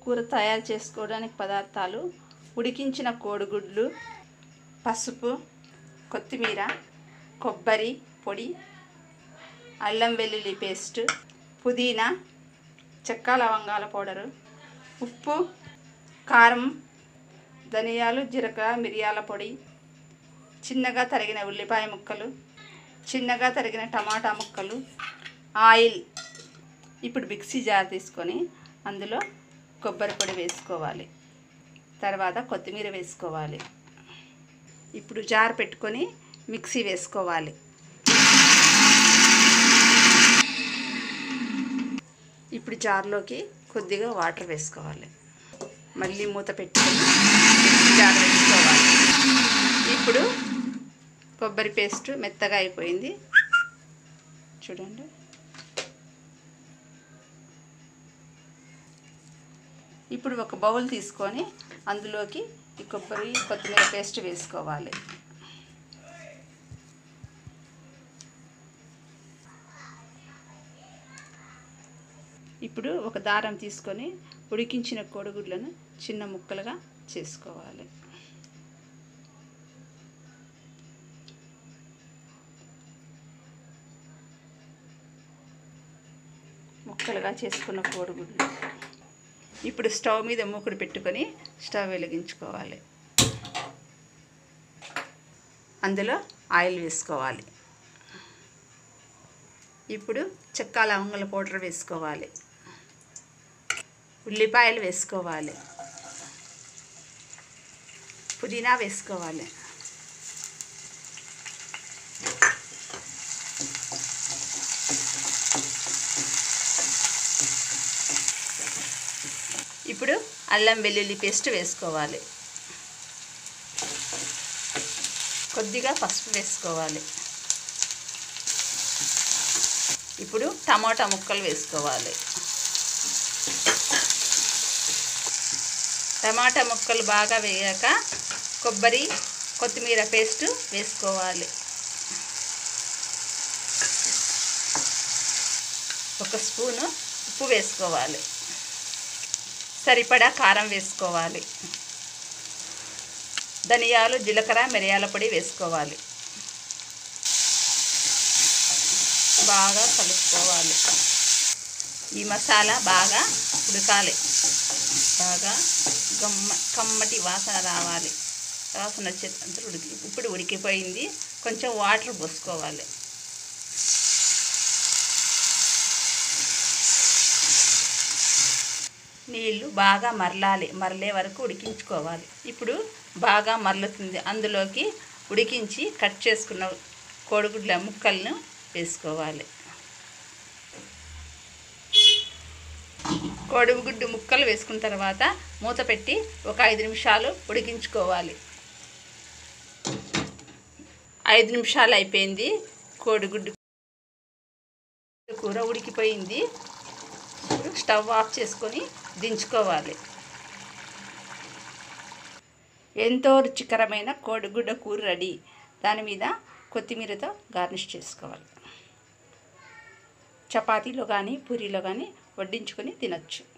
కూర తయారు చేసుకోవడానికి పదార్థాలు ఉడికించిన కోడిగుడ్లు పసుపు కొత్తిమీర కొబ్బరి పొడి అల్లం వెల్లుల్లి పేస్ట్ పుదీనా చెక్క లవంగాల పౌడరు ఉప్పు కారం ధనియాలు జీలకర్ర మిరియాల పొడి చిన్నగా తరిగిన ఉల్లిపాయ ముక్కలు చిన్నగా తరిగిన టమాటా ముక్కలు ఆయిల్ ఇప్పుడు మిక్సీ జార్ తీసుకొని అందులో కొబ్బరి పొడి వేసుకోవాలి తర్వాత కొత్తిమీర వేసుకోవాలి ఇప్పుడు జార్ పెట్టుకొని మిక్సీ వేసుకోవాలి ఇప్పుడు జార్లోకి కొద్దిగా వాటర్ వేసుకోవాలి మళ్ళీ మూత పెట్టుకొని మిక్సీ జార్ వేసుకోవాలి ఇప్పుడు కొబ్బరి పేస్ట్ మెత్తగా అయిపోయింది చూడండి ఇప్పుడు ఒక బౌల్ తీసుకొని అందులోకి ఈ కొబ్బరి కొత్తిమీర పేస్ట్ వేసుకోవాలి ఇప్పుడు ఒక దారం తీసుకొని ఉడికించిన కోడిగుడ్లను చిన్న ముక్కలుగా చేసుకోవాలి ముక్కలుగా చేసుకున్న కోడిగుడ్లు ఇప్పుడు స్టవ్ మీద మూకుడు పెట్టుకొని స్టవ్ వెలిగించుకోవాలి అందులో ఆయిల్ వేసుకోవాలి ఇప్పుడు చెక్క లవంగల పౌడర్ వేసుకోవాలి ఉల్లిపాయలు వేసుకోవాలి పుదీనా వేసుకోవాలి ఇప్పుడు అల్లం వెల్లుల్లి పేస్ట్ వేసుకోవాలి కొద్దిగా పసుపు వేసుకోవాలి ఇప్పుడు టమాటా ముక్కలు వేసుకోవాలి టమాటా ముక్కలు బాగా వేయాక కొబ్బరి కొత్తిమీర పేస్ట్ వేసుకోవాలి ఒక స్పూను ఉప్పు వేసుకోవాలి సరిపడా కారం వేసుకోవాలి ధనియాలు జీలకర్ర మిరియాల పొడి వేసుకోవాలి బాగా కలుపుకోవాలి ఈ మసాలా బాగా ఉడకాలి బాగా గమ్మ కమ్మటి వాసన రావాలి వాసన వచ్చేంత ఉడికి ఇప్పుడు ఉడికిపోయింది కొంచెం వాటర్ పోసుకోవాలి నీళ్ళు బాగా మరలాలి మరలే వరకు ఉడికించుకోవాలి ఇప్పుడు బాగా మరలుతుంది అందులోకి ఉడికించి కట్ చేసుకున్న కోడిగుడ్ల ముక్కలను వేసుకోవాలి కోడిగుడ్డు ముక్కలు వేసుకున్న తర్వాత మూత పెట్టి ఒక ఐదు నిమిషాలు ఉడికించుకోవాలి ఐదు నిమిషాలు అయిపోయింది కోడిగుడ్డు కూర ఉడికిపోయింది ఇప్పుడు స్టవ్ ఆఫ్ చేసుకొని దించుకోవాలి ఎంతో రుచికరమైన కోడిగుడ్డ కూర రెడీ దాని మీద కొత్తిమీరతో గార్నిష్ చేసుకోవాలి చపాతీలో కానీ పూరీలో కానీ వడ్డించుకొని తినచ్చు